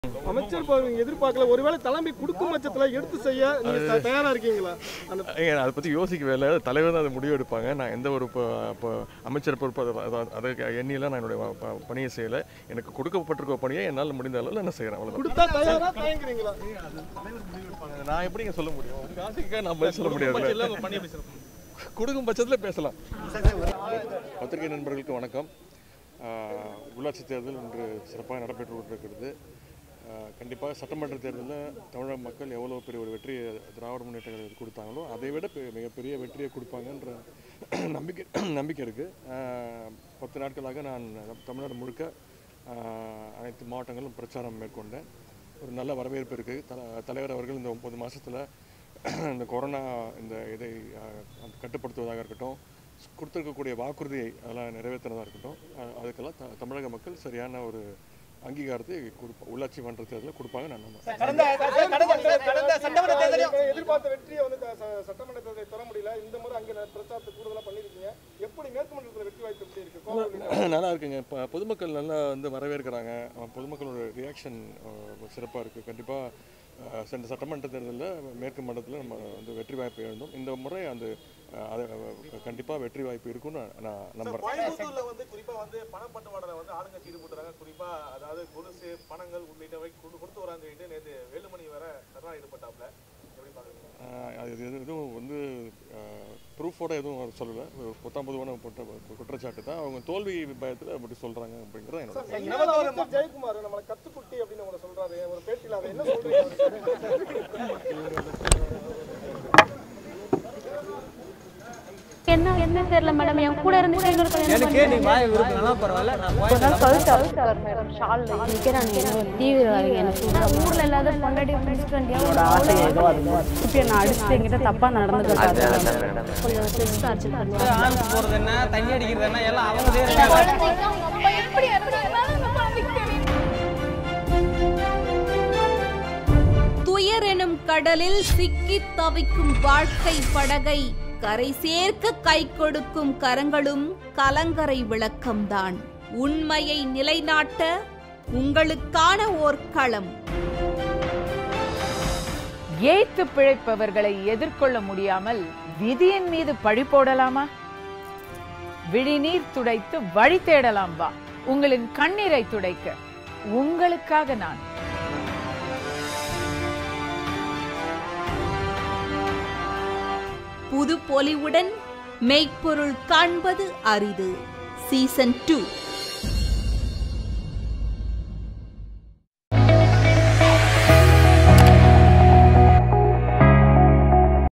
அமைச்சர் பதவி நீங்க எதிர்பார்க்கல ஒருவேளை தலைமை கொடுக்கும் பட்சத்துல எடுத்து செய்ய நீங்க த- தயாரா இருக்கீங்களா அந்த ஏங்க அதை பற்றி யோசிக்கவே இல்லை தலைவர் தான் அதை முடிவு எடுப்பாங்க நான் எந்த ஒரு இப்போ இப்போ அமைச்சர் பொறுப்பு அதை- அதை- அதை எண்ணியெல்லாம் நான் என்னுடைய ப- ப- பணியை செய்யலை எனக்கு கொடுக்கப்பட்டிருக்க பணியை என்னால் முடிந்த அளவில் நான் செய்கிறேன் அவ்வளோதான் கொடுத்தா தயாரா தயங்குறீங்களா நான் எப்படிங்க சொல்ல முடியும் உங்கள் ஆசைக்காக நான் பதில் சொல்ல முடியாது கொடுக்கும் பட்சத்தில் பேசலாம் பத்திரிகை நண்பர்களுக்கு வணக்கம் ஆஹ், உள்ளாட்சி தேர்தல் இன்று சிறப்பாக நடைபெற்று கொண்டிருக்கிறது ஆஹ், கண்டிப்பாக சட்டமன்ற தேர்தலில் தமிழக மக்கள் எவ்வளோ பெரிய ஒரு வெற்றியை திராவிட முன்னேற்ற கழகத்துக்கு கொடுத்தாங்களோ அதை விட பெ- மிகப்பெரிய வெற்றியை கொடுப்பாங்கன்ற நம்பிக்கை நம்பிக்கை இருக்குது பத்து நாட்களாக நான் தமிழ்நாடு முழுக்க ஆஹ், அனைத்து மாவட்டங்களும் பிரச்சாரம் மேற்கொண்டேன் ஒரு நல்ல வரவேற்பு இருக்குது தல தலைவர் அவர்கள் இந்த ஒன்பது மாதத்தில் இந்த கொரோனா இந்த இதை அஹ், அந்த கட்டுப்படுத்துவதாக இருக்கட்டும் கொடுத்துருக்கக்கூடிய வாக்குறுதியை அதெல்லாம் நிறைவேற்றுறதா இருக்கட்டும் அஹ், அதுக்கெல்லாம் த தமிழக மக்கள் சரியான ஒரு அங்கீகாரத்தை கொடுப்பா உள்ளாட்சி மன்ற தேர்தலில் கொடுப்பாங்க நான் நம்புறேன் கடந்த கடந்த கடந்த சட்டமன்ற தேர்தலில் எதிர்பார்த்த வெற்றியை வந்து த- ச- சட்டமன்ற தேர்தலை தர முடியல இந்த முறை அங்க ந- பிரச்சாரத்தை கூடுதலா பண்ணிருக்கீங்க எப்படி மேற்கு மண்டலத்துல வெற்றி வாய்ப்பு எப்படி இருக்கு கோவை நல்லா இருக்குங்க இப்போ பொதுமக்கள் நல்லா வந்து வரவேற்கிறாங்க அஹ் பொதுமக்களோட ரியாக்ஷன் சிறப்பாக இருக்குது கண்டிப்பாக சென்ற சட்டமன்ற தேர்தலில் மேற்கு மண்டலத்தில் நம்ம வந்து வெற்றி வாய்ப்பு எழுந்தோம் இந்த முறை அந்த அஹ், அது கண்டிப்பாக வெற்றி வாய்ப்பு இருக்குன்னு நான் நான் நம்புகிறேன் கோயம்புத்தூர்ல வந்து குறிப்பா வந்து பணப்பட்டுவாடல வந்து ஆளுங்கட்சி ஈடுபட்டுறாங்க குறிப்பா அதாவது கொலுசு பணங்கள் உள்ளிட்டவை கொடு- கொடுத்து வரான்னு சொல்லிட்டு நேற்று வேலுமணி வர தர்ணா ஈடுபட்டாப்ல எப்படி பாக்குறீங்க ஆஹ் அது எது- எதுவும் வந்து ப்ரூஃபோட எதுவும் அவர் சொல்லலை ஒரு பொத்தாம் பொதுவான போட்ட குற்றச்சாட்டு தான் அவங்க தோல்வி பயத்தில் அப்படி சொல்கிறாங்க அப்படிங்கிறது என்னோட இல்லாத அமைச்சர் ஜெயக்குமார் நம்மளை கத்துக்குட்டி அப்படின்னு உங்களை சொல்றாரு ஒரு பேட்டியில அதை என்ன சொல்றீங்க என்ன என்ன தெரியல மேடம் என் கூட இருந்து எங்களுக்கு எனக்கு நீ வாய விருப்பம் பரவாயில்ல நான் கோயம்புத்தூர் தீவிரவாதி எனக்கு ஊர்ல இல்லாத பொண்டாடி என்னோட ஆசை ஏதோ அது இப்ப நான் அடிச்சுட்டு என்கிட்ட தப்பா நடந்துக்கிட்டாங்க கொஞ்சம் செக்ஸ் டார்ச்சர் பண்ணுவாங்க ஆன்ஸ் போறது என்ன தண்ணி அடிக்கிறது என்ன எல்லாம் அவங்க செய்யறாங்க துயர் எனும் கடலில் சிக்கித் தவிக்கும் வாழ்க்கை படகை கரை சேர்க்க கை கொடுக்கும் கரங்களும் கலங்கரை விளக்கம்தான் உண்மையை நிலைநாட்ட உங்களுக்கான ஓர் களம் ஏய்த்து பிழைப்பவர்களை எதிர்கொள்ள முடியாமல் விதியின் மீது பழி போடலாமா விழிநீர் துடைத்து வழி தேடலாம் வா உங்களின் கண்ணீரை துடைக்க உங்களுக்காக நான் புது பொலிவுடன் மெய்ப்பொருள் காண்பது அரிது சீசன் டூ